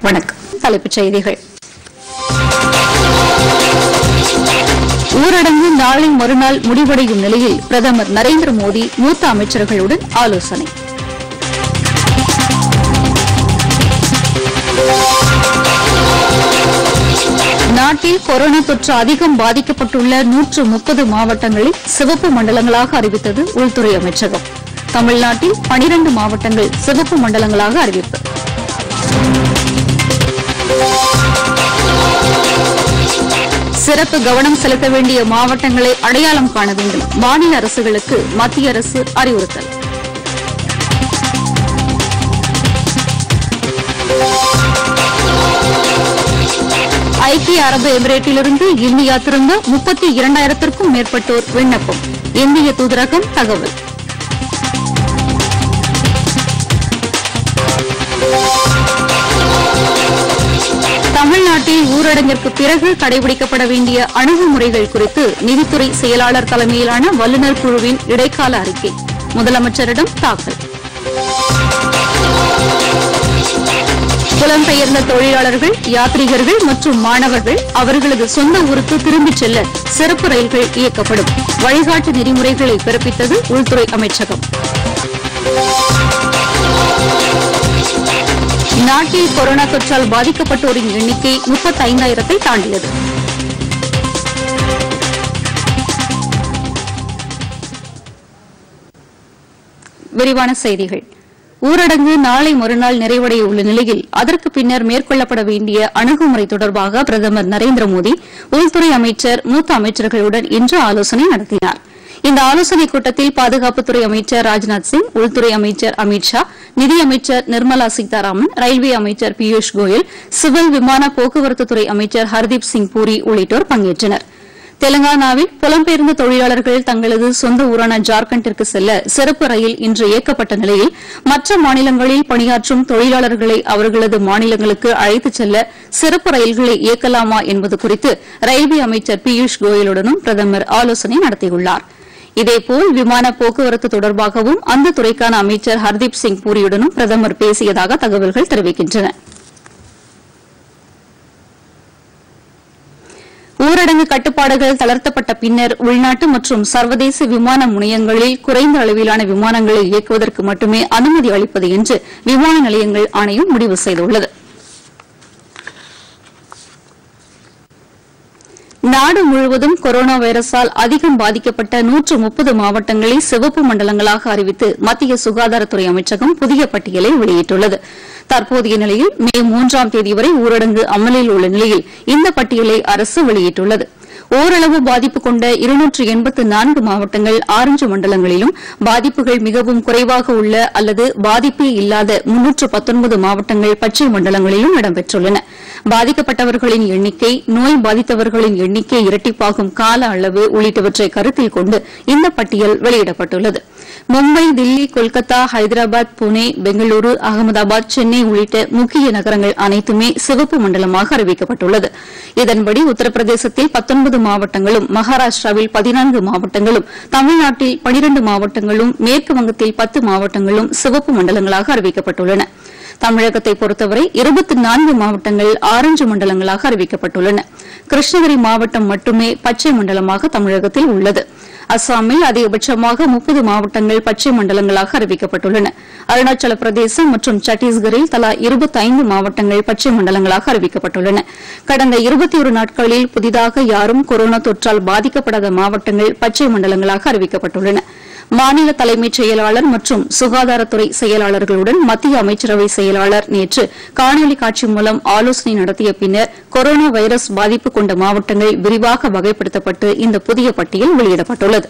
வணக்கம் தலைப்புச் செய்திகள் ஊரடங்கு நாளை மறுநாள் முடிவடையும் நிலையில் பிரதமர் நரேந்திர மோடி மூத்த அமைச்சர்களுடன் ஆலோசனை நாட்டில் கொரோனா தொற்று அதிகம் பாதிக்கப்பட்டுள்ள நூற்று முப்பது மாவட்டங்களில் சிவப்பு மண்டலங்களாக அறிவித்தது உள்துறை அமைச்சகம் தமிழ்நாட்டில் பனிரண்டு மாவட்டங்கள் சிவப்பு மண்டலங்களாக அறிவிப்பு சிறப்பு கவனம் செலுத்த வேண்டிய மாவட்டங்களை அடையாளம் காண வேண்டும் மாநில அரசுகளுக்கு மத்திய அரசு அறிவுறுத்தல் ஐக்கிய அரபு எமிரேட்டிலிருந்து இந்தியா திரும்ப முப்பத்தி இரண்டாயிரத்திற்கும் மேற்பட்டோர் விண்ணப்பம் இந்திய தூதரகம் தகவல் தமிழ்நாட்டில் ஊரடங்கிற்கு பிறகு கடைபிடிக்கப்பட வேண்டிய அணுகுமுறைகள் குறித்து நிதித்துறை செயலாளர் தலைமையிலான வல்லுநர் குழுவின் இடைக்கால அறிக்கை முதலமைச்சரிடம் தாக்கல் புலம்பெயர்ந்த தொழிலாளர்கள் யாத்ரீகர்கள் மற்றும் மாணவர்கள் அவர்களது சொந்த ஊருக்கு திரும்பிச் செல்ல சிறப்பு ரயில்கள் இயக்கப்படும் வழிகாட்டு நெறிமுறைகளை பிறப்பித்தது உள்துறை அமைச்சகம் நாட்டில் கொரோனா தொற்றால் பாதிக்கப்பட்டோரின் எண்ணிக்கை முப்பத்தைந்தாயிரத்தை தாண்டியது விரிவான செய்திகள் ஊரடங்கு நாளை மறுநாள் நிறைவடைய உள்ள நிலையில் அதற்கு பின்னர் மேற்கொள்ளப்பட வேண்டிய அணுகுமுறை தொடர்பாக பிரதமர் நரேந்திர மோடி உள்துறை அமைச்சர் மூத்த அமைச்சர்களுடன் இன்று ஆலோசனை நடத்தினார் இந்த ஆலோசனைக் கூட்டத்தில் பாதுகாப்புத்துறை அமைச்சர் ராஜ்நாத் சிங் உள்துறை அமைச்சர் அமித் ஷா நிதியமைச்சர் நிர்மலா சீதாராமன் ரயில்வே அமைச்சர் பியூஷ் கோயல் சிவில் விமான போக்குவரத்துத்துறை அமைச்சர் ஹர்தீப் சிங் பூரி உள்ளிட்டோர் பங்கேற்றனர் தெலங்கானாவில் புலம்பெயர்ந்த தொழிலாளர்கள் தங்களது சொந்த ஊரான ஜார்க்கண்டிற்கு செல்ல சிறப்பு ரயில் இன்று இயக்கப்பட்ட நிலையில் மற்ற மாநிலங்களில் பணியாற்றும் தொழிலாளர்களை அவர்களது மாநிலங்களுக்கு அழைத்துச் செல்ல சிறப்பு ரயில்களை இயக்கலாமா என்பது குறித்து ரயில்வே அமைச்சர் பியூஷ் கோயலுடனும் பிரதமர் ஆலோசனை நடத்தியுள்ளார் இதேபோல் விமான போக்குவரத்து தொடர்பாகவும் அந்த துறைக்கான அமைச்சர் ஹர்தீப் சிங் பூரியுடனும் பிரதமர் பேசியதாக தகவல்கள் தெரிவிக்கின்றன ஊரடங்கு கட்டுப்பாடுகள் தளர்த்தப்பட்ட பின்னர் உள்நாட்டு மற்றும் சர்வதேச விமான முனையங்களில் குறைந்த அளவிலான விமானங்களை இயக்குவதற்கு மட்டுமே அனுமதி அளிப்பது என்று விமான நிலையங்கள் ஆணையம் முடிவு செய்துள்ளது நாடு முழுவதும் கொரோனா வைரஸால் அதிகம் பாதிக்கப்பட்ட நூற்று முப்பது மாவட்டங்களை சிவப்பு மண்டலங்களாக அறிவித்து மத்திய சுகாதாரத்துறை அமைச்சகம் புதிய பட்டியலை வெளியிட்டுள்ளது தற்போதைய நிலையில் மே மூன்றாம் தேதி வரை ஊரடங்கு அமலில் உள்ள நிலையில் இந்த பட்டியலை அரசு வெளியிட்டுள்ளது ஓரளவு பாதிப்பு கொண்ட இருநூற்று எண்பத்து நான்கு மாவட்டங்கள் ஆரஞ்சு மண்டலங்களிலும் பாதிப்புகள் மிகவும் குறைவாக உள்ள அல்லது பாதிப்பே இல்லாத முன்னூற்று பத்தொன்பது மாவட்டங்கள் பச்சை மண்டலங்களிலும் இடம்பெற்றுள்ளன பாதிக்கப்பட்டவர்களின் எண்ணிக்கை நோய் பாதித்தவர்களின் எண்ணிக்கை இரட்டிப்பாகும் கால அளவு உள்ளிட்டவற்றை கருத்தில் கொண்டு இந்த பட்டியல் வெளியிடப்பட்டுள்ளது மும்பை தில்லி கொல்கத்தா ஹைதராபாத் புனே பெங்களூரு அகமதாபாத் சென்னை உள்ளிட்ட முக்கிய நகரங்கள் அனைத்துமே சிவப்பு மண்டலமாக அறிவிக்கப்பட்டுள்ளது இதன்படி உத்தரப்பிரதேசத்தில் பத்தொன்பது மாவட்டங்களும் மகாராஷ்டிராவில் பதினான்கு மாவட்டங்களும் தமிழ்நாட்டில் பனிரண்டு மாவட்டங்களும் மேற்கு வங்கத்தில் பத்து மாவட்டங்களும் சிவப்பு மண்டலங்களாக அறிவிக்கப்பட்டுள்ளன தமிழகத்தை பொறுத்தவரை இருபத்தி நான்கு மாவட்டங்கள் ஆரஞ்சு மண்டலங்களாக அறிவிக்கப்பட்டுள்ளன கிருஷ்ணகிரி மாவட்டம் மட்டுமே பச்சை மண்டலமாக தமிழகத்தில் உள்ளது அஸ்ஸாமில் அதிகபட்சமாக முப்பது மாவட்டங்கள் பச்சை மண்டலங்களாக அறிவிக்கப்பட்டுள்ளன அருணாச்சல பிரதேசம் மற்றும் சத்தீஸ்கரில் தலா இருபத்தைந்து மாவட்டங்கள் பச்சை மண்டலங்களாக அறிவிக்கப்பட்டுள்ளன கடந்த இருபத்தி ஒரு நாட்களில் புதிதாக யாரும் கொரோனா தொற்றால் பாதிக்கப்படாத மாவட்டங்கள் பச்சை மண்டலங்களாக அறிவிக்கப்பட்டுள்ளன மாநில தலைமைச் செயலாளர் மற்றும் சுகாதாரத்துறை செயலாளர்களுடன் மத்திய அமைச்சரவை செயலாளர் நேற்று காணொலி காட்சி மூலம் ஆலோசனை நடத்திய பின்னர் கொரோனா வைரஸ் பாதிப்பு கொண்ட மாவட்டங்கள் விரிவாக வகைப்படுத்தப்பட்டு இந்த புதிய பட்டியல் வெளியிடப்பட்டுள்ளது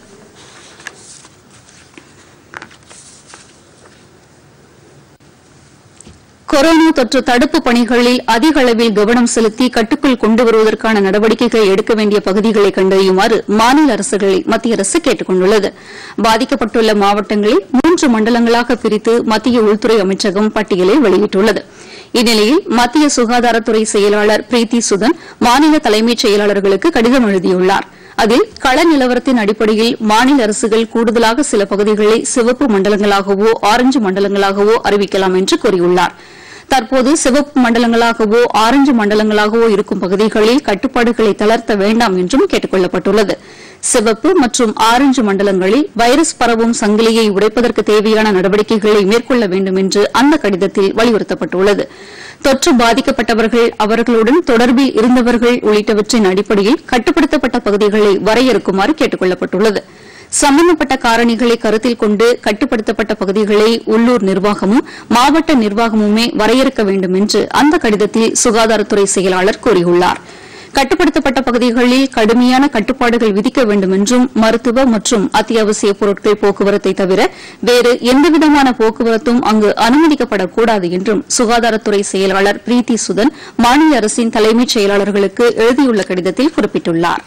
கொரோனா தொற்று தடுப்பு பணிகளில் அதிக அளவில் கவனம் செலுத்தி கட்டுக்குள் கொண்டு வருவதற்கான நடவடிக்கைகள் எடுக்க வேண்டிய பகுதிகளை கண்டறியுமாறு மாநில அரசுகளை மத்திய அரசு கேட்டுக் கொண்டுள்ளது பாதிக்கப்பட்டுள்ள மாவட்டங்களை மூன்று மண்டலங்களாக பிரித்து மத்திய உள்துறை அமைச்சகம் பட்டியலை வெளியிட்டுள்ளது இந்நிலையில் மத்திய சுகாதாரத்துறை செயலாளர் பிரீத்தி சுதன் மாநில தலைமைச் செயலாளர்களுக்கு கடிதம் எழுதியுள்ளார் அதில் கள நிலவரத்தின் அடிப்படையில் மாநில அரசுகள் கூடுதலாக சில பகுதிகளை சிவப்பு மண்டலங்களாகவோ ஆரஞ்சு மண்டலங்களாகவோ அறிவிக்கலாம் என்று கூறியுள்ளார் தற்போது சிவப்பு மண்டலங்களாகவோ ஆரஞ்சு மண்டலங்களாகவோ இருக்கும் பகுதிகளில் கட்டுப்பாடுகளை தளர்த்த வேண்டாம் என்றும் கேட்டுக் கொள்ளப்பட்டுள்ளது சிவப்பு மற்றும் ஆரஞ்சு மண்டலங்களில் வைரஸ் பரவும் சங்கிலியை உடைப்பதற்கு தேவையான நடவடிக்கைகளை மேற்கொள்ள வேண்டும் என்று அந்த கடிதத்தில் வலியுறுத்தப்பட்டுள்ளது தொற்று பாதிக்கப்பட்டவர்கள் அவர்களுடன் தொடர்பில் இருந்தவர்கள் உள்ளிட்டவற்றின் அடிப்படையில் கட்டுப்படுத்தப்பட்ட பகுதிகளை வரையறுக்குமாறு கேட்டுக் கொள்ளப்பட்டுள்ளது சம்பந்தப்பட்ட காரணிகளை கருத்தில் கொண்டு கட்டுப்படுத்தப்பட்ட பகுதிகளை உள்ளூர் நிர்வாகமும் மாவட்ட நிர்வாகமுமே வரையறுக்க வேண்டும் என்று அந்த கடிதத்தில் சுகாதாரத்துறை செயலாளர் கூறியுள்ளார் கட்டுப்படுத்தப்பட்ட பகுதிகளில் கடுமையான கட்டுப்பாடுகள் விதிக்க வேண்டும் என்றும் மருத்துவ மற்றும் அத்தியாவசிய பொருட்கள் போக்குவரத்தை தவிர வேறு எந்தவிதமான போக்குவரத்தும் அங்கு அனுமதிக்கப்படக்கூடாது என்றும் சுகாதாரத்துறை செயலாளர் பிரீத்தி சுதன் மாநில அரசின் தலைமைச் செயலாளர்களுக்கு எழுதியுள்ள கடிதத்தில் குறிப்பிட்டுள்ளாா்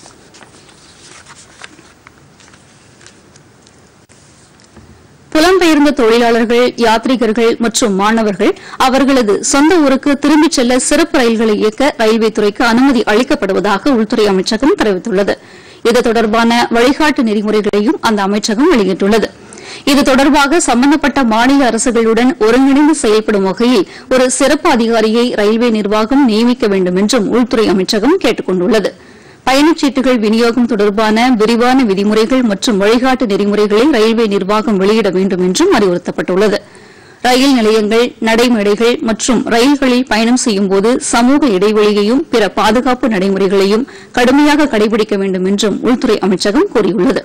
புலம்பெயர்ந்த தொழிலாளர்கள் யாத்ரீகர்கள் மற்றும் மாணவர்கள் அவர்களது சொந்த ஊருக்கு திரும்பிச் செல்ல சிறப்பு ரயில்களை இயக்க ரயில்வே துறைக்கு அனுமதி அளிக்கப்படுவதாக உள்துறை அமைச்சகம் தெரிவித்துள்ளது இது தொடர்பான வழிகாட்டு நெறிமுறைகளையும் அந்த அமைச்சகம் வெளியிட்டுள்ளது இது தொடர்பாக சம்பந்தப்பட்ட மாநில அரசுகளுடன் ஒருங்கிணைந்து செயல்படும் வகையில் ஒரு சிறப்பு அதிகாரியை ரயில்வே நிர்வாகம் நியமிக்க வேண்டும் என்றும் உள்துறை அமைச்சகம் கேட்டுக் கொண்டுள்ளது பயணச்சீட்டுகள் விநியோகம் தொடர்பான விரிவான விதிமுறைகள் மற்றும் வழிகாட்டு நெறிமுறைகளை ரயில்வே நிர்வாகம் வெளியிட வேண்டும் என்றும் அறிவுறுத்தப்பட்டுள்ளது ரயில் நிலையங்கள் நடைமேடைகள் மற்றும் ரயில்களில் பயணம் செய்யும்போது சமூக இடைவெளியையும் பிற பாதுகாப்பு நடைமுறைகளையும் கடுமையாக கடைபிடிக்க வேண்டும் என்றும் உள்துறை அமைச்சகம் கூறியுள்ளது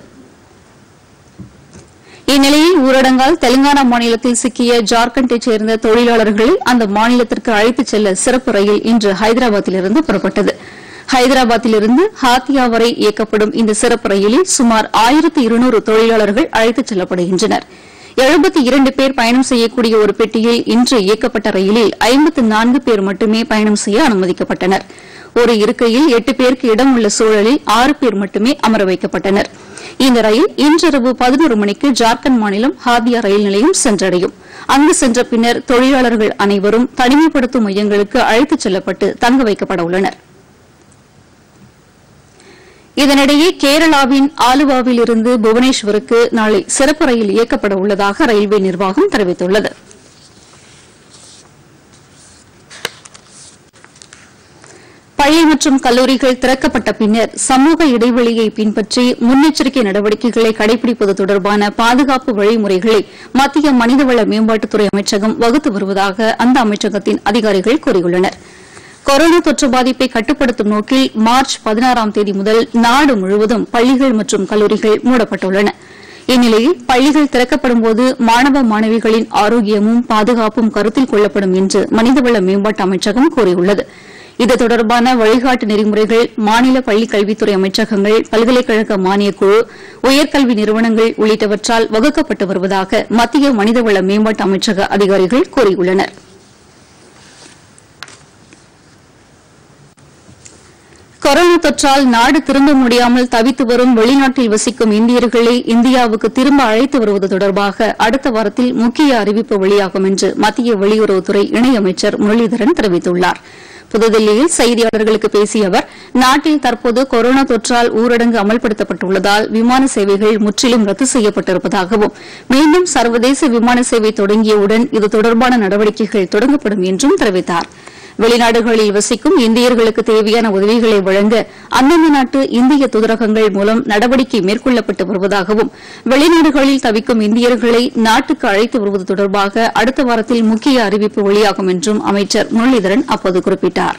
இந்நிலையில் ஊரடங்கால் தெலுங்கானா மாநிலத்தில் சிக்கிய ஜார்க்கண்டைச் சேர்ந்த தொழிலாளர்களை அந்த மாநிலத்திற்கு அழைத்துச் செல்ல சிறப்பு ரயில் இன்று ஹைதராபாத்திலிருந்து புறப்பட்டது ஹைதராபாத்திலிருந்து ஹாத்தியா வரை இயக்கப்படும் இந்த சிறப்பு ரயிலில் சுமார் ஆயிரத்து இருநூறு தொழிலாளர்கள் அழைத்துச் செல்லப்படுகின்றனர் எழுபத்தி இரண்டு பேர் பயணம் செய்யக்கூடிய ஒரு பெட்டியில் இன்று இயக்கப்பட்ட ரயிலில் ஐம்பத்து நான்கு பேர் மட்டுமே பயணம் செய்ய அனுமதிக்கப்பட்டனர் ஒரு இருக்கையில் எட்டு பேருக்கு இடம் உள்ள சூழலில் ஆறு பேர் மட்டுமே அமர வைக்கப்பட்டனர் இந்த ரயில் இன்றிரவு பதினோரு மணிக்கு ஜார்க்கண்ட் மாநிலம் ஹாதியா ரயில் நிலையம் சென்றடையும் அங்கு சென்ற பின்னர் தொழிலாளர்கள் அனைவரும் தனிமைப்படுத்தும் மையங்களுக்கு அழைத்துச் செல்லப்பட்டு தங்க வைக்கப்பட உள்ளனா் இதனிடையே கேரளாவின் ஆலுவாவில் இருந்து புவனேஸ்வருக்கு நாளை சிறப்பு ரயில் இயக்கப்பட உள்ளதாக ரயில்வே நிர்வாகம் தெரிவித்துள்ளது பள்ளி மற்றும் கல்லூரிகள் திறக்கப்பட்ட பின்னர் சமூக இடைவெளியை பின்பற்றி முன்னெச்சரிக்கை நடவடிக்கைகளை கடைபிடிப்பது தொடர்பான பாதுகாப்பு வழிமுறைகளை மத்திய மனிதவள மேம்பாட்டுத்துறை அமைச்சகம் வகுத்து வருவதாக அந்த அமைச்சகத்தின் அதிகாரிகள் கூறியுள்ளனா் கொரோனா தொற்று பாதிப்பை கட்டுப்படுத்தும் நோக்கில் மார்ச் பதினாறாம் தேதி முதல் நாடு முழுவதும் பள்ளிகள் மற்றும் கல்லூரிகள் மூடப்பட்டுள்ளன இந்நிலையில் பள்ளிகள் திறக்கப்படும்போது மாணவ மாணவிகளின் ஆரோக்கியமும் பாதுகாப்பும் கருத்தில் கொள்ளப்படும் என்று மனிதவள மேம்பாட்டு அமைச்சகம் கூறியுள்ளது இது தொடர்பான வழிகாட்டு நெறிமுறைகள் மாநில பள்ளிக் கல்வித்துறை அமைச்சகங்கள் பல்கலைக்கழக மானியக்குழு உயர்கல்வி நிறுவனங்கள் உள்ளிட்டவற்றால் வகுக்கப்பட்டு வருவதாக மத்திய மனிதவள மேம்பாட்டு அமைச்சக அதிகாரிகள் கூறியுள்ளனா் கொரோனா தொற்றால் நாடு திரும்ப முடியாமல் தவித்து வரும் வெளிநாட்டில் வசிக்கும் இந்தியர்களை இந்தியாவுக்கு திரும்ப அழைத்து வருவது தொடர்பாக அடுத்த வாரத்தில் முக்கிய அறிவிப்பு வெளியாகும் என்று மத்திய வெளியுறவுத்துறை இணையமைச்சர் முரளிதரன் தெரிவித்துள்ளார் புதுதில்லியில் செய்தியாளர்களுக்கு பேசிய அவர் நாட்டில் தற்போது கொரோனா தொற்றால் ஊரடங்கு அமல்படுத்தப்பட்டுள்ளதால் விமான சேவைகள் முற்றிலும் ரத்து செய்யப்பட்டிருப்பதாகவும் மீண்டும் சர்வதேச விமான சேவை தொடங்கியவுடன் இது தொடர்பான நடவடிக்கைகள் தொடங்கப்படும் என்றும் தெரிவித்தாா் வெளிநாடுகளில் வசிக்கும் இந்தியர்களுக்கு தேவையான உதவிகளை வழங்க அந்தந்த நாட்டு இந்திய தூதரகங்கள் மூலம் நடவடிக்கை மேற்கொள்ளப்பட்டு வருவதாகவும் வெளிநாடுகளில் தவிக்கும் இந்தியர்களை நாட்டுக்கு அழைத்து வருவது தொடர்பாக அடுத்த வாரத்தில் முக்கிய அறிவிப்பு வெளியாகும் என்றும் அமைச்சர் முரளிதரன் அப்போது குறிப்பிட்டார்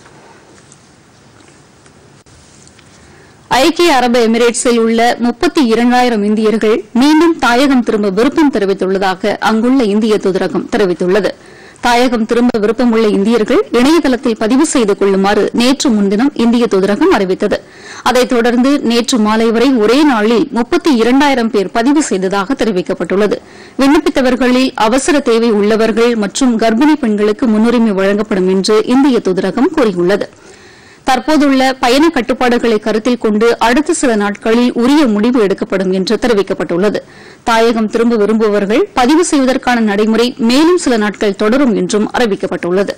ஐக்கிய அரபு எமிரேட்ஸில் உள்ள முப்பத்தி இரண்டாயிரம் இந்தியர்கள் மீண்டும் தாயகம் திரும்ப விருப்பம் தெரிவித்துள்ளதாக அங்குள்ள இந்திய தூதரகம் தெரிவித்துள்ளது தாயகம் திரும்ப விருப்பமுள்ள இந்தியர்கள் இணையதளத்தில் பதிவு செய்து கொள்ளுமாறு நேற்று முன்தினம் இந்திய தூதரகம் அறிவித்தது அதைத் தொடர்ந்து நேற்று மாலை வரை ஒரே நாளில் முப்பத்தி இரண்டாயிரம் பேர் பதிவு செய்ததாக தெரிவிக்கப்பட்டுள்ளது விண்ணப்பித்தவர்களில் அவசர தேவை உள்ளவர்கள் மற்றும் கர்ப்பிணி பெண்களுக்கு முன்னுரிமை வழங்கப்படும் என்று இந்திய தூதரகம் கூறியுள்ளது தற்போதுள்ள பயண கட்டுப்பாடுகளை கருத்தில் கொண்டு அடுத்த சில நாட்களில் உரிய முடிவு எடுக்கப்படும் என்று தெரிவிக்கப்பட்டுள்ளது தாயகம் திரும்ப விரும்புபவர்கள் பதிவு செய்வதற்கான நடைமுறை மேலும் சில நாட்கள் தொடரும் என்றும் அறிவிக்கப்பட்டுள்ளது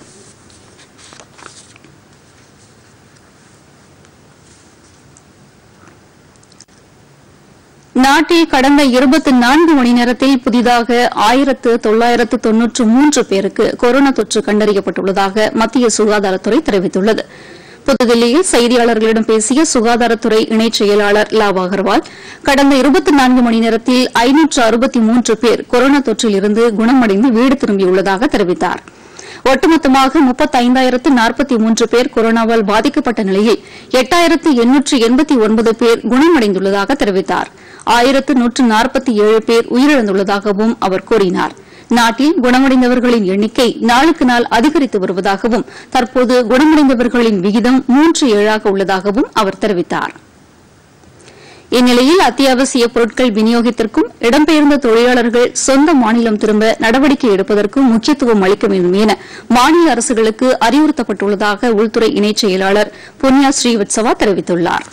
நாட்டில் கடந்த இருபத்தி நான்கு மணி நேரத்தில் புதிதாக ஆயிரத்து தொள்ளாயிரத்து தொன்னூற்று மூன்று பேருக்கு கொரோனா தொற்று கண்டறியப்பட்டுள்ளதாக மத்திய சுகாதாரத்துறை தெரிவித்துள்ளது புதுதில்லியில் செய்தியாளர்களிடம் பேசிய சுகாதாரத்துறை இணைச் செயலாளர் லாவ் அகர்வால் கடந்த இருபத்தி நான்கு மணி நேரத்தில் ஐநூற்று அறுபத்தி மூன்று பேர் கொரோனா தொற்றில் இருந்து குணமடைந்து வீடு திரும்பியுள்ளதாக தெரிவித்தார் ஒட்டுமொத்தமாக முப்பத்தைந்தாயிரத்து நாற்பத்தி மூன்று பேர் கொரோனாவால் பாதிக்கப்பட்ட நிலையில் எட்டாயிரத்து எண்ணூற்று எண்பத்தி ஒன்பது பேர் குணமடைந்துள்ளதாக தெரிவித்தார் ஆயிரத்து நூற்று நாற்பத்தி ஏழு பேர் உயிரிழந்துள்ளதாகவும் அவர் கூறினார் நாட்டில் குணமடைந்தவர்களின் எண்ணிக்கை நாளுக்கு நாள் அதிகரித்து வருவதாகவும் தற்போது குணமடைந்தவர்களின் விகிதம் மூன்று ஏழாக உள்ளதாகவும் அவர் தெரிவித்தார் இந்நிலையில் அத்தியாவசிய பொருட்கள் விநியோகத்திற்கும் இடம்பெயர்ந்த தொழிலாளர்கள் சொந்த மாநிலம் திரும்ப நடவடிக்கை எடுப்பதற்கும் முக்கியத்துவம் அளிக்க வேண்டும் என மாநில அரசுகளுக்கு அறிவுறுத்தப்பட்டுள்ளதாக உள்துறை இணைச் செயலாளர் புண்ணியா ஸ்ரீவத்சவா தெரிவித்துள்ளாா்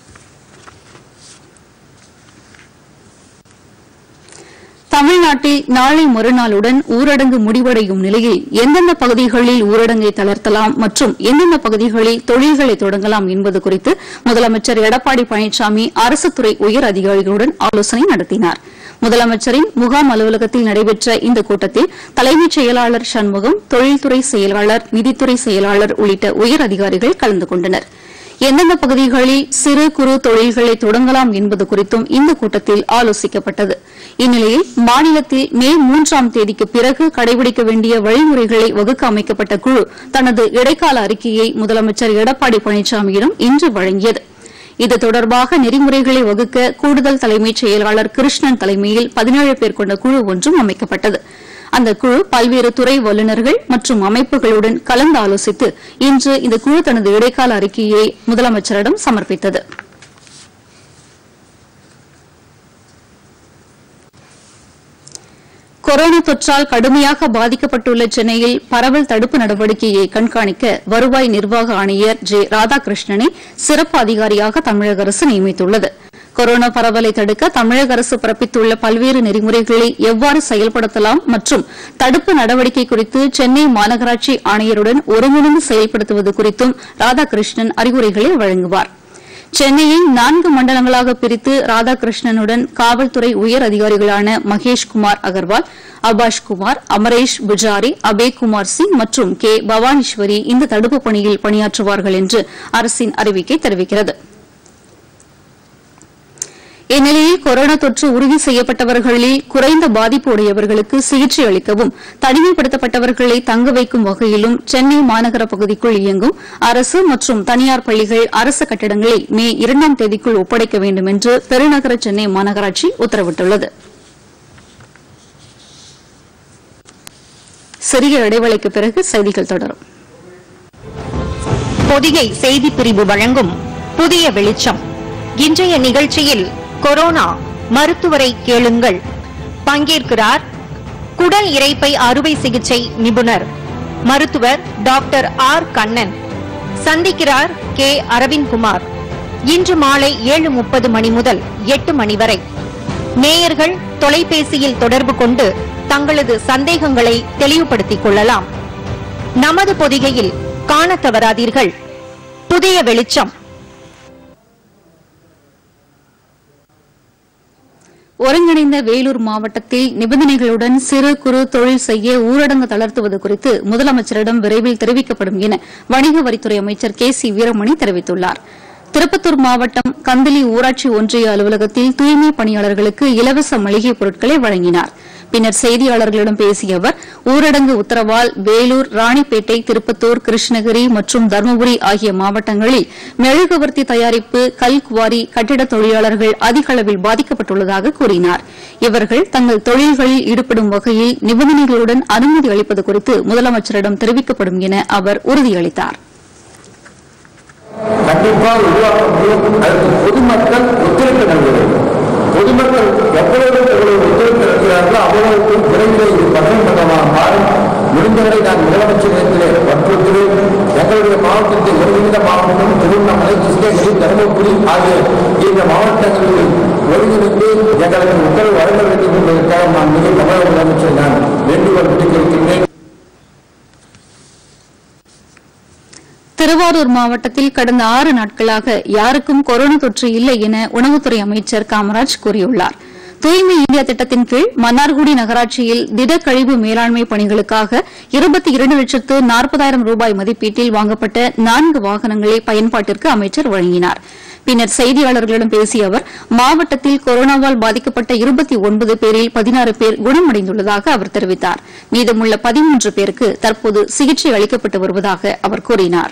தமிழ்நாட்டில் நாளை மறுநாளுடன் ஊரடங்கு முடிவடையும் நிலையில் எந்தெந்த பகுதிகளில் ஊரடங்கை தளர்த்தலாம் மற்றும் எந்தெந்த பகுதிகளில் தொழில்களை தொடங்கலாம் என்பது குறித்து முதலமைச்சர் எடப்பாடி பழனிசாமி அரசுத்துறை உயர் அதிகாரிகளுடன் ஆலோசனை நடத்தினார் முதலமைச்சரின் முகாம் அலுவலகத்தில் நடைபெற்ற இந்த கூட்டத்தில் தலைமைச் செயலாளர் சண்முகம் தொழில்துறை செயலாளர் நிதித்துறை செயலாளர் உள்ளிட்ட உயர் அதிகாரிகள் கலந்து கொண்டனா் எந்தெந்த பகுதிகளில் சிறு குறு தொழில்களை தொடங்கலாம் என்பது குறித்தும் இந்த கூட்டத்தில் ஆலோசிக்கப்பட்டது இந்நிலையில் மாநிலத்தில் மே மூன்றாம் தேதிக்கு பிறகு கடைபிடிக்க வேண்டிய வழிமுறைகளை வகுக்க அமைக்கப்பட்ட குழு தனது இடைக்கால அறிக்கையை முதலமைச்சர் எடப்பாடி பழனிசாமியிடம் இன்று வழங்கியது இது தொடர்பாக நெறிமுறைகளை வகுக்க கூடுதல் தலைமைச் செயலாளர் கிருஷ்ணன் தலைமையில் பதினேழு பேர் கொண்ட குழு ஒன்றும் அமைக்கப்பட்டது அந்த குழு பல்வேறு துறை வல்லுநர்கள் மற்றும் அமைப்புகளுடன் கலந்து ஆலோசித்து இன்று இந்த குழு தனது இடைக்கால அறிக்கையை முதலமைச்சரிடம் சமர்ப்பித்தது கொரோனா தொற்றால் கடுமையாக பாதிக்கப்பட்டுள்ள சென்னையில் பரவல் தடுப்பு நடவடிக்கையை கண்காணிக்க வருவாய் நிர்வாக ஆணையர் ஜே ராதாகிருஷ்ணனை சிறப்பு அதிகாரியாக தமிழக அரசு நியமித்துள்ளது கொரோனா பரவலை தடுக்க தமிழக அரசு பிறப்பித்துள்ள பல்வேறு நெறிமுறைகளை எவ்வாறு செயல்படுத்தலாம் மற்றும் தடுப்பு நடவடிக்கை குறித்து சென்னை மாநகராட்சி ஆணையருடன் ஒருங்கிணைந்து செயல்படுத்துவது குறித்தும் ராதாகிருஷ்ணன் அறிவுரைகளை வழங்குவார் சென்னையை நான்கு மண்டலங்களாக பிரித்து ராதாகிருஷ்ணனுடன் காவல்துறை உயர் அதிகாரிகளான மகேஷ்குமார் அகர்வால் அபாஷ் குமார் அமரேஷ் புஜாரி அபேகுமார் சிங் மற்றும் கே பவானீஸ்வரி இந்த தடுப்புப் பணியில் பணியாற்றுவார்கள் என்று அரசின் அறிவிக்கை தெரிவிக்கிறது இந்நிலையில் கொரோனா தொற்று உறுதி செய்யப்பட்டவர்களில் குறைந்த பாதிப்பு உடையவர்களுக்கு சிகிச்சை அளிக்கவும் தனிமைப்படுத்தப்பட்டவர்களை தங்க வைக்கும் வகையிலும் சென்னை மாநகர பகுதிக்குள் இயங்கும் அரசு மற்றும் தனியார் பள்ளிகள் அரசு கட்டிடங்களை மே இரண்டாம் தேதிக்குள் ஒப்படைக்க வேண்டும் என்று பெருநகர சென்னை மாநகராட்சி உத்தரவிட்டுள்ளது சிறிய இடைவேளைக்கு பிறகு செய்திகள் தொடரும் பொதிகை செய்தி பிரிவு வழங்கும் புதிய வெளிச்சம் இன்றைய நிகழ்ச்சியில் கொரோனா மருத்துவரை கேளுங்கள் பங்கேற்கிறார் குடல் இரைப்பை அறுவை சிகிச்சை நிபுணர் மருத்துவர் டாக்டர் ஆர் கண்ணன் சந்திக்கிறார் கே அரவிந்த்குமார் இன்று மாலை ஏழு முப்பது மணி முதல் எட்டு மணி வரை நேயர்கள் தொலைபேசியில் தொடர்பு கொண்டு தங்களது சந்தேகங்களை தெளிவுபடுத்திக் கொள்ளலாம் நமது பொதிகையில் காணத் தவறாதீர்கள் புதிய வெளிச்சம் ஒருங்கிணைந்த வேலூர் மாவட்டத்தில் நிபந்தனைகளுடன் சிறு குறு தொழில் செய்ய ஊரடங்கு தளர்த்துவது குறித்து முதலமைச்சரிடம் விரைவில் தெரிவிக்கப்படும் என வணிக வரித்துறை அமைச்சர் கே சி வீரமணி தெரிவித்துள்ளார் திருப்பத்தூர் மாவட்டம் கந்தலி ஊராட்சி ஒன்றிய அலுவலகத்தில் தூய்மை பணியாளர்களுக்கு இலவச மளிகைப் பொருட்களை வழங்கினார் பின்னர் செய்தியாளர்களிடம் பேசிய அவர் ஊரடங்கு உத்தரவால் வேலூர் ராணிப்பேட்டை திருப்பத்தூர் கிருஷ்ணகிரி மற்றும் தருமபுரி ஆகிய மாவட்டங்களில் மெழுகுவர்த்தி தயாரிப்பு கல்குவாரி கட்டிட தொழிலாளர்கள் அதிக அளவில் பாதிக்கப்பட்டுள்ளதாக கூறினார் இவர்கள் தங்கள் தொழில்களில் ஈடுபடும் வகையில் நிபந்தனைகளுடன் அனுமதி அளிப்பது குறித்து முதலமைச்சரிடம் தெரிவிக்கப்படும் என அவர் உறுதியளித்தார் கண்டிப்பாக உருவாக்க முடியும் அதற்கு பொதுமக்கள் ஒத்துழைக்க நல்கிறது பொதுமக்கள் எவ்வளவு எவ்வளவு ஒத்துழைப்பு நடத்துகிறார்களோ அவ்வளவுக்கு விரைவில் இது பட்டமன்றமாக மாறும் முடிந்தவரை நான் முதலமைச்சரிடத்திலே வற்புறுத்துவேன் எங்களுடைய மாவட்டத்தில் ஒருங்கிணைந்த மாவட்டம் திருவண்ணாமலை கிருஷ்ணகிரி தருமபுரி ஆகிய இந்த மாவட்டங்களில் ஒருங்கிணைந்து எங்களுக்கு உத்தரவு வழங்க வேண்டும் என்பதற்காக நான் மிக தமிழக முதலமைச்சரை நான் வேண்டுகோள் விடுத்திருக்கின்றேன் திருவாரூர் மாவட்டத்தில் கடந்த ஆறு நாட்களாக யாருக்கும் கொரோனா தொற்று இல்லை என உணவுத்துறை அமைச்சர் காமராஜ் கூறியுள்ளார் தூய்மை இந்தியா திட்டத்தின் கீழ் மன்னார்குடி நகராட்சியில் திடக்கழிவு மேலாண்மை பணிகளுக்காக இருபத்தி இரண்டு லட்சத்து நாற்பதாயிரம் ரூபாய் மதிப்பீட்டில் வாங்கப்பட்ட நான்கு வாகனங்களை பயன்பாட்டிற்கு அமைச்சர் வழங்கினார் பின்னர் செய்தியாளர்களிடம் பேசிய அவர் மாவட்டத்தில் கொரோனாவால் பாதிக்கப்பட்ட இருபத்தி ஒன்பது பேரில் பதினாறு பேர் குணமடைந்துள்ளதாக அவர் தெரிவித்தார் மீதமுள்ள பதிமூன்று பேருக்கு தற்போது சிகிச்சை அளிக்கப்பட்டு வருவதாக அவர் கூறினார்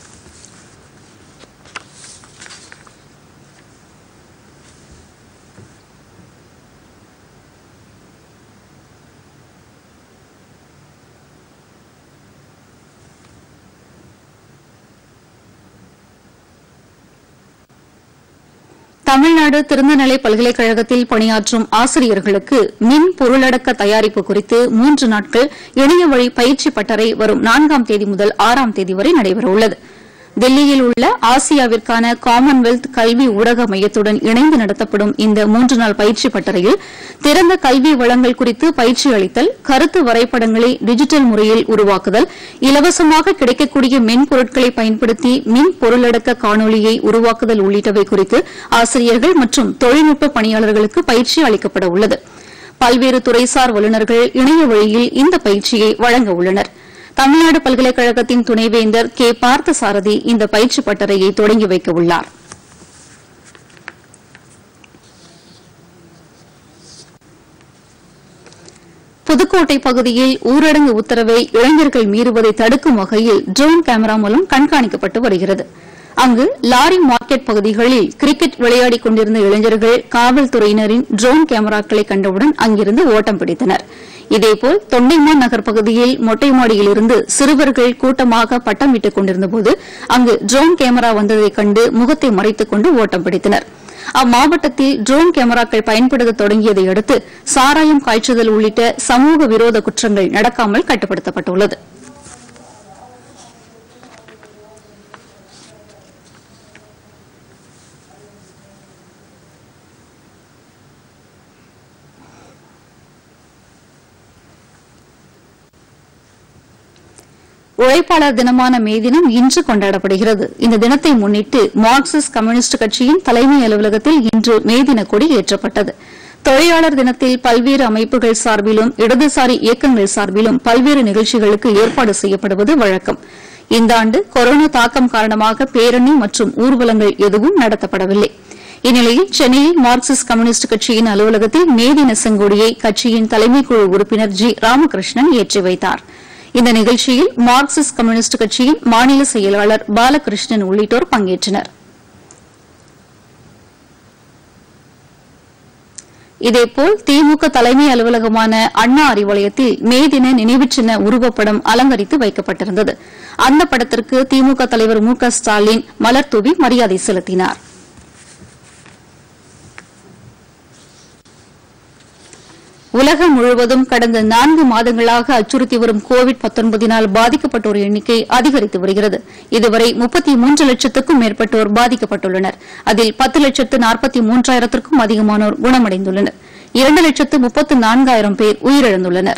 தமிழ்நாடு திறந்தநிலை பல்கலைக்கழகத்தில் பணியாற்றும் ஆசிரியர்களுக்கு மின் பொருளடக்க தயாரிப்பு குறித்து மூன்று நாட்கள் இணைய வழி பயிற்சி பட்டறை வரும் நான்காம் தேதி முதல் ஆறாம் தேதி வரை நடைபெறவுள்ளது தில்லியில் உள்ள ஆசியாவிற்கான காமன்வெல்த் கல்வி ஊடக மையத்துடன் இணைந்து நடத்தப்படும் இந்த மூன்று நாள் பயிற்சி பட்டறையில் திறந்த கல்வி வளங்கள் குறித்து பயிற்சி அளித்தல் கருத்து வரைபடங்களை டிஜிட்டல் முறையில் உருவாக்குதல் இலவசமாக கிடைக்கக்கூடிய மென்பொருட்களை பயன்படுத்தி மின் பொருளடக்க காணொலியை உருவாக்குதல் உள்ளிட்டவை குறித்து ஆசிரியர்கள் மற்றும் தொழில்நுட்ப பணியாளர்களுக்கு பயிற்சி அளிக்கப்பட உள்ளது பல்வேறு துறைசார் வல்லுநர்கள் இணைய வழியில் இந்த பயிற்சியை வழங்க உள்ளனா் தமிழ்நாடு பல்கலைக்கழகத்தின் துணைவேந்தர் கே பார்த்தசாரதி இந்த பயிற்சி பட்டறையை தொடங்கி வைக்க உள்ளார் புதுக்கோட்டை பகுதியில் ஊரடங்கு உத்தரவை இளைஞர்கள் மீறுவதை தடுக்கும் வகையில் ட்ரோன் கேமரா மூலம் கண்காணிக்கப்பட்டு வருகிறது அங்கு லாரி மார்க்கெட் பகுதிகளில் கிரிக்கெட் விளையாடிக் கொண்டிருந்த இளைஞர்கள் காவல்துறையினரின் ட்ரோன் கேமராக்களை கண்டவுடன் அங்கிருந்து ஓட்டம் பிடித்தனர் இதேபோல் தொண்டைமான் நகர் பகுதியில் மொட்டை மாடியிலிருந்து சிறுவர்கள் கூட்டமாக பட்டம் விட்டுக் கொண்டிருந்தபோது அங்கு ட்ரோன் கேமரா வந்ததைக் கண்டு முகத்தை மறைத்துக் கொண்டு ஓட்டம் பிடித்தனர் அம்மாவட்டத்தில் ட்ரோன் கேமராக்கள் பயன்படுத்த தொடங்கியதை அடுத்து சாராயம் காய்ச்சுதல் உள்ளிட்ட சமூக விரோத குற்றங்கள் நடக்காமல் கட்டுப்படுத்தப்பட்டுள்ளது உழைப்பாளர் தினமான மே தினம் இன்று கொண்டாடப்படுகிறது இந்த தினத்தை முன்னிட்டு மார்க்சிஸ்ட் கம்யூனிஸ்ட் கட்சியின் தலைமை அலுவலகத்தில் இன்று மே தின கொடி ஏற்றப்பட்டது தொழிலாளர் தினத்தில் பல்வேறு அமைப்புகள் சார்பிலும் இடதுசாரி இயக்கங்கள் சார்பிலும் பல்வேறு நிகழ்ச்சிகளுக்கு ஏற்பாடு செய்யப்படுவது வழக்கம் இந்த ஆண்டு கொரோனா தாக்கம் காரணமாக பேரணி மற்றும் ஊர்வலங்கள் எதுவும் நடத்தப்படவில்லை இந்நிலையில் சென்னையில் மார்க்சிஸ்ட் கம்யூனிஸ்ட் கட்சியின் அலுவலகத்தில் மே தின செங்கொடியை கட்சியின் தலைமைக்குழு உறுப்பினர் ஜி ராமகிருஷ்ணன் ஏற்றி வைத்தாா் இந்த நிகழ்ச்சியில் மார்க்சிஸ்ட் கம்யூனிஸ்ட் கட்சியின் மாநில செயலாளர் பாலகிருஷ்ணன் உள்ளிட்டோர் பங்கேற்றனர் இதேபோல் திமுக தலைமை அலுவலகமான அண்ணா அறிவாலயத்தில் மே தின நினைவு சின்ன உருவப்படம் அலங்கரித்து வைக்கப்பட்டிருந்தது அந்த படத்திற்கு திமுக தலைவர் மு க ஸ்டாலின் மலர்தூவி மரியாதை செலுத்தினாா் உலகம் முழுவதும் கடந்த நான்கு மாதங்களாக அச்சுறுத்தி வரும் கோவிட் பத்தொன்பதினால் பாதிக்கப்பட்டோர் எண்ணிக்கை அதிகரித்து வருகிறது இதுவரை முப்பத்தி மூன்று லட்சத்துக்கும் மேற்பட்டோர் பாதிக்கப்பட்டுள்ளனர் அதில் பத்து லட்சத்து நாற்பத்தி மூன்றாயிரத்திற்கும் அதிகமானோர் குணமடைந்துள்ளனர் இரண்டு லட்சத்து முப்பத்து நான்காயிரம் பேர் உயிரிழந்துள்ளனா்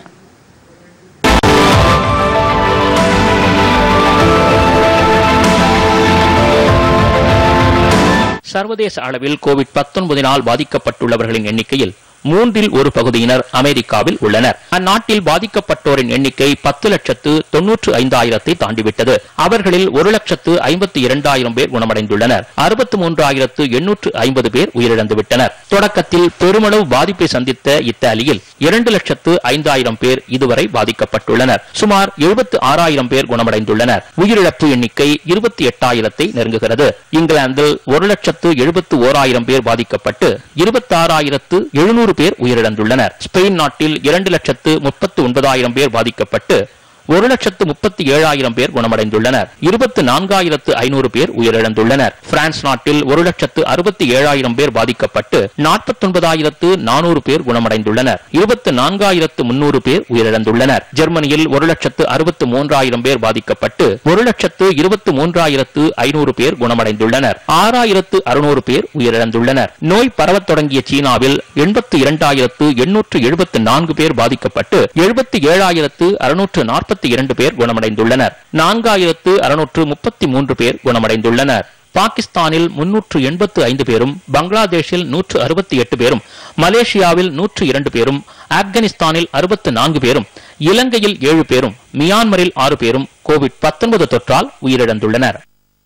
சர்வதேச அளவில் கோவிட் பத்தொன்பதினால் பாதிக்கப்பட்டுள்ளவர்களின் எண்ணிக்கையில் மூன்றில் ஒரு பகுதியினர் அமெரிக்காவில் உள்ளனர் அந்நாட்டில் பாதிக்கப்பட்டோரின் எண்ணிக்கை பத்து லட்சத்து தொன்னூற்று ஐந்தாயிரத்தை தாண்டிவிட்டது அவர்களில் ஒரு லட்சத்து ஐம்பத்தி இரண்டாயிரம் பேர் குணமடைந்துள்ளனர் அறுபத்தி மூன்றாயிரத்து எண்ணூற்று ஐம்பது பேர் உயிரிழந்து விட்டனர் தொடக்கத்தில் பெருமளவு பாதிப்பை சந்தித்த இத்தாலியில் இரண்டு லட்சத்து ஐந்தாயிரம் பேர் இதுவரை பாதிக்கப்பட்டுள்ளனர் சுமார் எழுபத்து ஆறாயிரம் பேர் குணமடைந்துள்ளனர் உயிரிழப்பு எண்ணிக்கை இருபத்தி எட்டாயிரத்தை நெருங்குகிறது இங்கிலாந்தில் ஒரு லட்சத்து எழுபத்து ஓராயிரம் பேர் பாதிக்கப்பட்டு இருபத்தாறாயிரத்து எழுநூறு பேர் உயிரிழந்துள்ளனர் ஸ்பெயின் நாட்டில் இரண்டு லட்சத்து முப்பத்து ஒன்பதாயிரம் பேர் பாதிக்கப்பட்டு ஒரு லட்சத்து முப்பத்தி ஏழாயிரம் பேர் குணமடைந்துள்ளனர் இருபத்து நான்காயிரத்து ஐநூறு பேர் உயிரிழந்துள்ளனர் பிரான்ஸ் நாட்டில் ஒரு லட்சத்து அறுபத்தி ஏழாயிரம் பேர் பாதிக்கப்பட்டு நாற்பத்தொன்பதாயிரத்து நானூறு பேர் குணமடைந்துள்ளனர் இருபத்து நான்காயிரத்து முன்னூறு பேர் உயிரிழந்துள்ளனர் ஜெர்மனியில் ஒரு லட்சத்து அறுபத்து மூன்றாயிரம் பேர் பாதிக்கப்பட்டு ஒரு லட்சத்து இருபத்து மூன்றாயிரத்து ஐநூறு பேர் குணமடைந்துள்ளனர் ஆறாயிரத்து அறுநூறு பேர் உயிரிழந்துள்ளனர் நோய் பரவத் தொடங்கிய சீனாவில் எண்பத்து இரண்டாயிரத்து எண்ணூற்று எழுபத்து நான்கு பேர் பாதிக்கப்பட்டு எழுபத்தி ஏழாயிரத்து அறுநூற்று நாற்பத்தி நாற்பத்தி இரண்டு பேர் குணமடைந்துள்ளனர் நான்காயிரத்து அறுநூற்று முப்பத்தி மூன்று பேர் குணமடைந்துள்ளனர் பாகிஸ்தானில் முன்னூற்று எண்பத்து ஐந்து பேரும் பங்களாதேஷில் நூற்று அறுபத்தி எட்டு பேரும் மலேசியாவில் நூற்று இரண்டு பேரும் ஆப்கானிஸ்தானில் அறுபத்து நான்கு பேரும் இலங்கையில் ஏழு பேரும் மியான்மரில் ஆறு பேரும் கோவிட் பத்தொன்பது தொற்றால் உயிரிழந்துள்ளனர்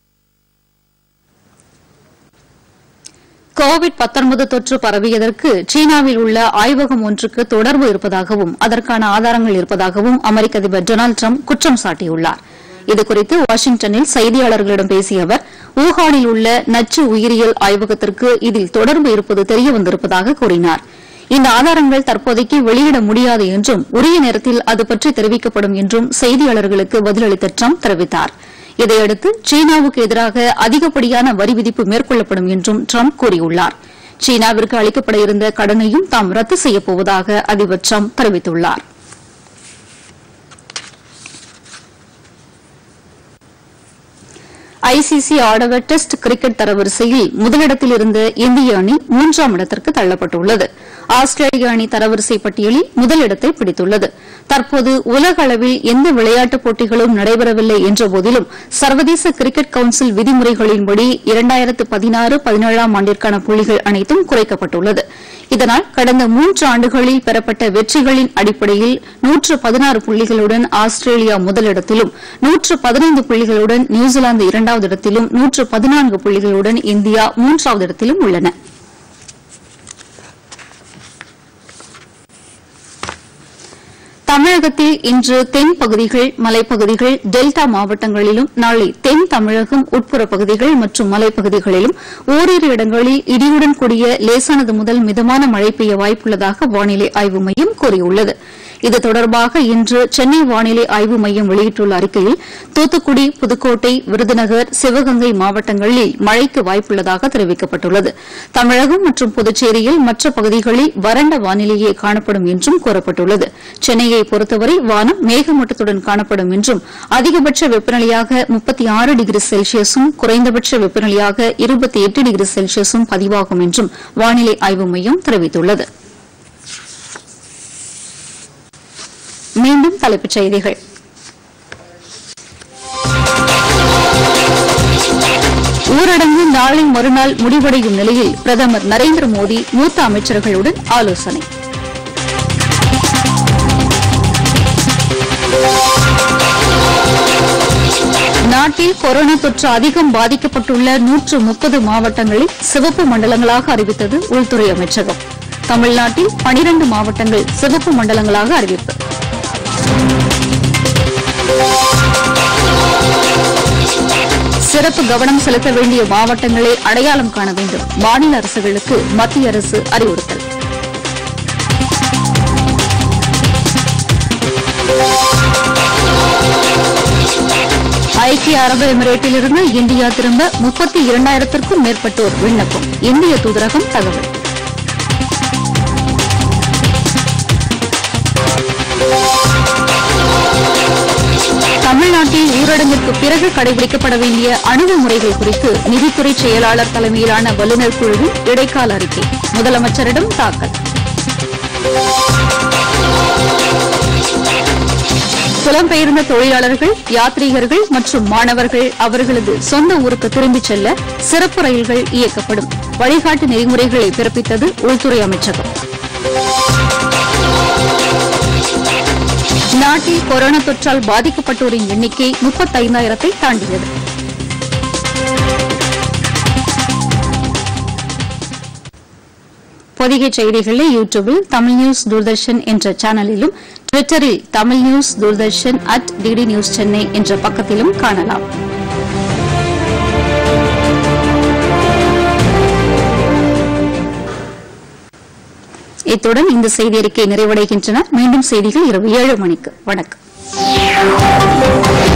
கோவிட் 19 தொற்று பரவியதற்கு சீனாவில் உள்ள ஆய்வகம் ஒன்றுக்கு தொடர்பு இருப்பதாகவும் அதற்கான ஆதாரங்கள் இருப்பதாகவும் அமெரிக்க அதிபர் டொனால்டு ட்ரம்ப் குற்றம் சாட்டியுள்ளார் இதுகுறித்து வாஷிங்டனில் செய்தியாளர்களிடம் பேசிய அவர் வூஹானில் உள்ள நச்சு உயிரியல் ஆய்வகத்திற்கு இதில் தொடர்பு இருப்பது தெரியவந்திருப்பதாக கூறினார் இந்த ஆதாரங்கள் தற்போதைக்கு வெளியிட முடியாது என்றும் உரிய நேரத்தில் அது பற்றி தெரிவிக்கப்படும் என்றும் செய்தியாளர்களுக்கு பதிலளித்த ட்ரம்ப் தெரிவித்தார் இதையடுத்து சீனாவுக்கு எதிராக அதிகப்படியான வரி விதிப்பு மேற்கொள்ளப்படும் என்றும் ட்ரம்ப் கூறியுள்ளார் சீனாவிற்கு அளிக்கப்பட இருந்த கடனையும் தாம் ரத்து செய்யப்போவதாக அதிபர் ட்ரம்ப் தெரிவித்துள்ளார் ஐசிசி ஆடவர் டெஸ்ட் கிரிக்கெட் தரவரிசையில் முதலிடத்தில் இருந்த இந்திய அணி மூன்றாம் இடத்திற்கு தள்ளப்பட்டுள்ளது ஆஸ்திரேலிய அணி தரவரிசை பட்டியலில் முதலிடத்தை பிடித்துள்ளது தற்போது உலக அளவில் எந்த விளையாட்டுப் போட்டிகளும் நடைபெறவில்லை என்றபோதிலும் சர்வதேச கிரிக்கெட் கவுன்சில் விதிமுறைகளின்படி இரண்டாயிரத்து பதினாறு பதினேழாம் ஆண்டிற்கான புள்ளிகள் அனைத்தும் குறைக்கப்பட்டுள்ளது இதனால் கடந்த மூன்று ஆண்டுகளில் பெறப்பட்ட வெற்றிகளின் அடிப்படையில் நூற்று பதினாறு புள்ளிகளுடன் ஆஸ்திரேலியா முதலிடத்திலும் நூற்று பதினைந்து புள்ளிகளுடன் நியூசிலாந்து இரண்டாவது இடத்திலும் நூற்று பதினான்கு புள்ளிகளுடன் இந்தியா மூன்றாவது இடத்திலும் உள்ளன தமிழகத்தில் இன்று தென் பகுதிகள் மலைப்பகுதிகள் டெல்டா மாவட்டங்களிலும் நாளை தென் தமிழகம் உட்புற பகுதிகள் மற்றும் மலைப்பகுதிகளிலும் ஓரிரு இடங்களில் இடியுடன் கூடிய லேசானது முதல் மிதமான மழை பெய்ய வாய்ப்புள்ளதாக வானிலை ஆய்வு மையம் கூறியுள்ளது இது தொடர்பாக இன்று சென்னை வானிலை ஆய்வு மையம் வெளியிட்டுள்ள அறிக்கையில் தூத்துக்குடி புதுக்கோட்டை விருதுநகர் சிவகங்கை மாவட்டங்களில் மழைக்கு வாய்ப்புள்ளதாக தெரிவிக்கப்பட்டுள்ளது தமிழகம் மற்றும் புதுச்சேரியில் மற்ற பகுதிகளில் வறண்ட வானிலையே காணப்படும் என்றும் கூறப்பட்டுள்ளது சென்னையை பொறுத்தவரை வானம் மேகமூட்டத்துடன் காணப்படும் என்றும் அதிகபட்ச வெப்பநிலையாக முப்பத்தி ஆறு டிகிரி செல்சியஸும் குறைந்தபட்ச வெப்பநிலையாக இருபத்தி எட்டு டிகிரி செல்சியஸும் பதிவாகும் என்றும் வானிலை ஆய்வு மையம் தெரிவித்துள்ளது மீண்டும் தலைப்புச் செய்திகள் ஊரடங்கு நாளை மறுநாள் முடிவடையும் நிலையில் பிரதமர் நரேந்திர மோடி மூத்த அமைச்சர்களுடன் ஆலோசனை நாட்டில் கொரோனா தொற்று அதிகம் பாதிக்கப்பட்டுள்ள நூற்று முப்பது மாவட்டங்களில் சிவப்பு மண்டலங்களாக அறிவித்தது உள்துறை அமைச்சகம் தமிழ்நாட்டில் பனிரண்டு மாவட்டங்கள் சிவப்பு மண்டலங்களாக அறிவிப்பு சிறப்பு கவனம் செலுத்த வேண்டிய மாவட்டங்களை அடையாளம் காண வேண்டும் மாநில அரசுகளுக்கு மத்திய அரசு அறிவுறுத்தல் ஐக்கிய அரபு எமிரேட்டிலிருந்து இந்தியா திரும்ப முப்பத்தி இரண்டாயிரத்திற்கும் மேற்பட்டோர் விண்ணப்பம் இந்திய தூதரகம் தகவல் தமிழ்நாட்டில் ஊரடங்கிற்கு பிறகு கடைபிடிக்கப்பட வேண்டிய அணுகுமுறைகள் குறித்து நிதித்துறை செயலாளர் தலைமையிலான வல்லுநர் குழுவின் இடைக்கால அறிக்கை முதலமைச்சரிடம் தாக்கல் புலம்பெயர்ந்த தொழிலாளர்கள் யாத்ரீகர்கள் மற்றும் மாணவர்கள் அவர்களது சொந்த ஊருக்கு திரும்பிச் செல்ல சிறப்பு ரயில்கள் இயக்கப்படும் வழிகாட்டு நெறிமுறைகளை பிறப்பித்தது உள்துறை அமைச்சகம் நாட்டில் கொரோனா தொற்றால் பாதிக்கப்பட்டோரின் எண்ணிக்கை முப்பத்தைந்தாயிரத்தை தாண்டியது பொதிகை செய்திகளை யூடியூபில் தமிழ் நியூஸ் தூர்தர்ஷன் என்ற சேனலிலும் ட்விட்டரில் Tamil news Doordarshan at DD news Chennai என்ற பக்கத்திலும் காணலாம் இத்துடன் இந்த செய்தி அறிக்கை நிறைவடைகின்றன மீண்டும் செய்திகள் இரவு ஏழு மணிக்கு வணக்கம்